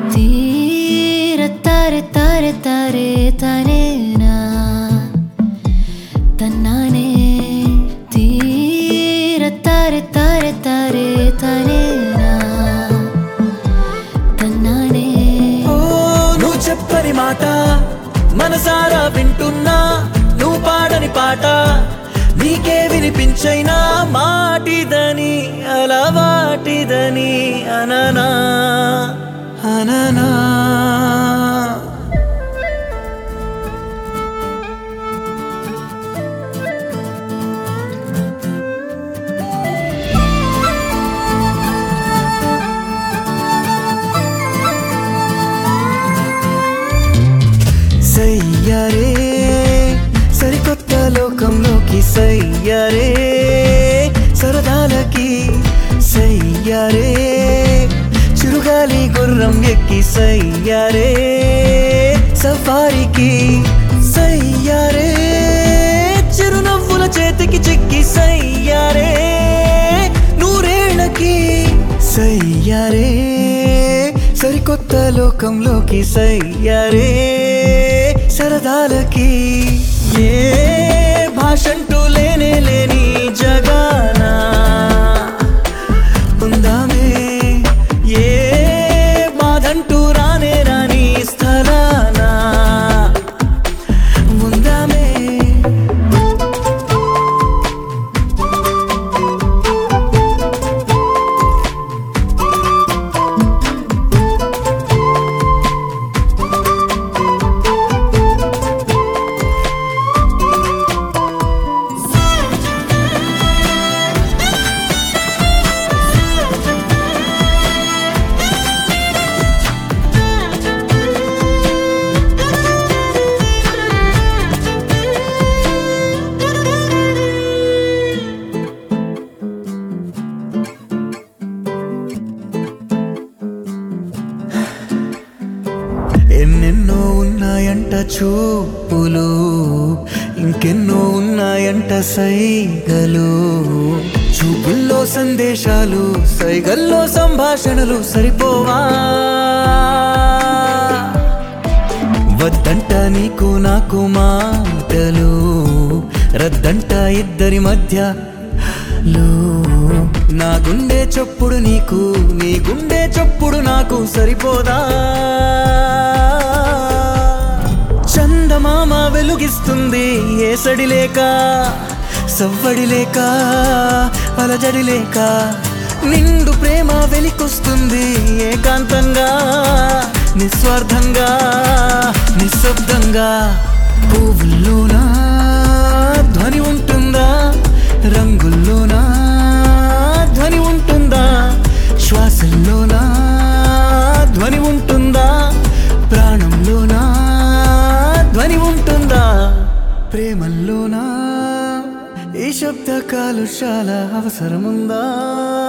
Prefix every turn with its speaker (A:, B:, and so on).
A: తీర తారె తారె తారె తనేనా తన్నానే తీర తారె తారె తారె తనేనా తన్నానే
B: ఓ నువ్వు చెప్పని మాట మనసారా వింటున్నా నువ్వు పాడని పాట నీకే వినిపించైనా మాటిదని అలవాటిదని అననా అననా సయ్యారే సరికొత్త లోకంలోకి సయ్యారే సరదాలకి సయ్యారే చిరుగాలి గుర్రం ఎక్కి సయ్యారే సఫారీకి సయ్యారే చిరునవ్వుల చేతికి చిక్కి సయ్యారే నూరేళ్ళకి సయ్యారే సరికొత్త లోకంలోకి సయ్యారే సరదాలకి ఏ భాషంటూ లేనే లేని జగానా ఉందామే ఏ బాధంటూ రానే రాని స్థలానా ఉందామే ఎన్నెన్నో ఉన్నాయంట చూపులు ఇంకెన్నో ఉన్నాయంట సైగలు చూపుల్లో సందేశాలు సైగల్లో సంభాషణలు సరిపోవా వద్దంట నీకు నాకు మాటలు రద్దంట ఇద్దరి మధ్య లో నా గుండె చప్పుడు నీకు నీ గుండె చప్పుడు నాకు సరిపోదా చందమామ వెలుగిస్తుంది ఏసడి లేక సవ్వడి లేక అలజడి లేక నిండు ప్రేమ వెలికొస్తుంది ఏకాంతంగా నిస్వార్థంగా నిశ్శబ్దంగా పువ్వుల్లోనా ధ్వని ఉంటుందా రంగుల్లోనా ధ్వని ఉంటుందా శ్వాసల్లోనా ధ్వని ఉంటుందా ప్రాణంలోనా ధ్వని ఉంటుందా ప్రేమల్లోనా ఈ శబ్ద కాలుష్యాల అవసరముందా